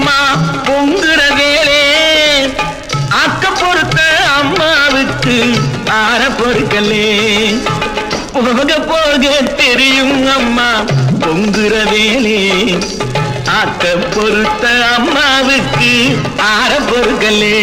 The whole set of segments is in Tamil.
அம்மா பொங்குற வேலே அக்க பொறுத்த அம்மாவுக்கு ஆற பொறுக்கலே போக போக தெரியும் அம்மா பொங்குற வேலே ஆக்க பொறுத்த அம்மாவுக்கு ஆற பொறுக்கலே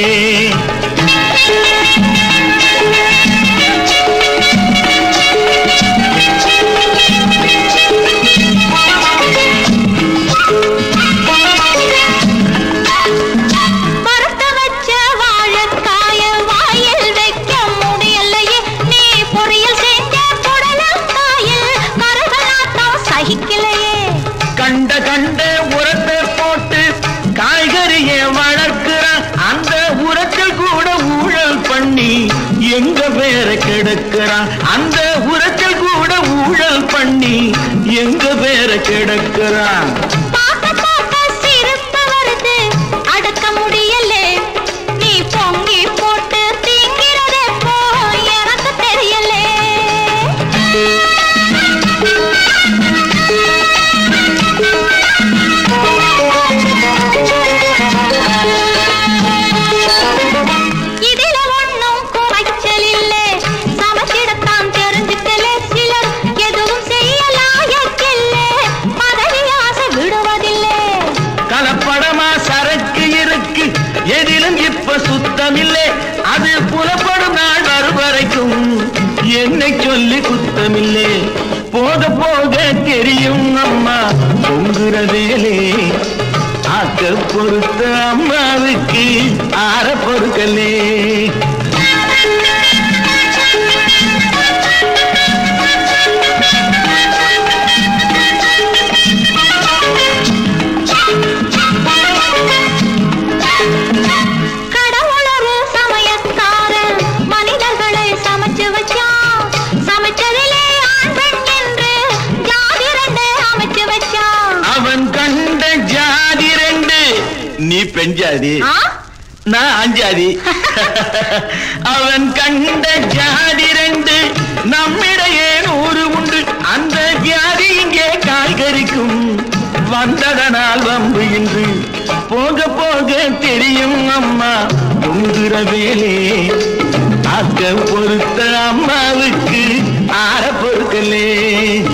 வறுத்து வச்ச வாழைக்காய வாயில் வைக்க முடியலையே நீ பொரியல் செஞ்ச புடலங்காயில் கரகலாட்டம் சகிக்கலையே கண்ட கண்ட உரத்தை போட்டு காய்கறியை வளர்க்கிறான் அந்த உரத்தில் கூட ஊழல் பண்ணி எங்க பேர கெடுக்கிறான் அந்த உரத்தில் கூட ஊழல் பண்ணி எங்க பேர கெடுக்கிறான் பார்க்க பார்க்க சிரிப்பு வருது அடக்க முடியலே நீ பொங்கி போட்டு திங்கிறதே போ எனக்கு தெரியலே இதில ஒண்ணும் குறைச்சல் இல்லே சமைச்சிடத்தான் தெரிஞ்சுக்கலே சிலர் எதுவும் செய்ய லாயக்கில்லே பதவி ஆசை விடுவதில்லை கலப்படமா சரக்கு இருக்கு எதிலும் இப்ப சுத்தமில்லை அது புலப்படும் நாள் வரும் வரைக்கும் என்னை சொல்லி குத்தமில்லை போக போக தெரியும் அம்மா பொங்குற வேலே ஆக்க பொறுத்த அம்மாவுக்கு ஆற பொறுக்கலே கடவுளொரு சமயக்காரன் மனிதர்களை சமைச்சு வச்சான் சமைச்சதிலே ஆண் பெண் என்று ஜாதி ரெண்டு அமைச்சு வச்சான் அவன் கண்ட ஜாதி ரெண்டு நீ பெண் ஜாதி ஆ? நான் அஞ்சாதி அவன் கண்ட ஜாதி ரெண்டு நம்மிடையே நூறு உண்டு அந்த ஜாதி இங்கே காய்கறிக்கும் வந்ததனால் வம்பு இன்று போக போக தெரியும் அம்மா பொங்குற வேலே ஆக்க பொறுத்த அம்மாவுக்கு ஆற பொறுக்கலே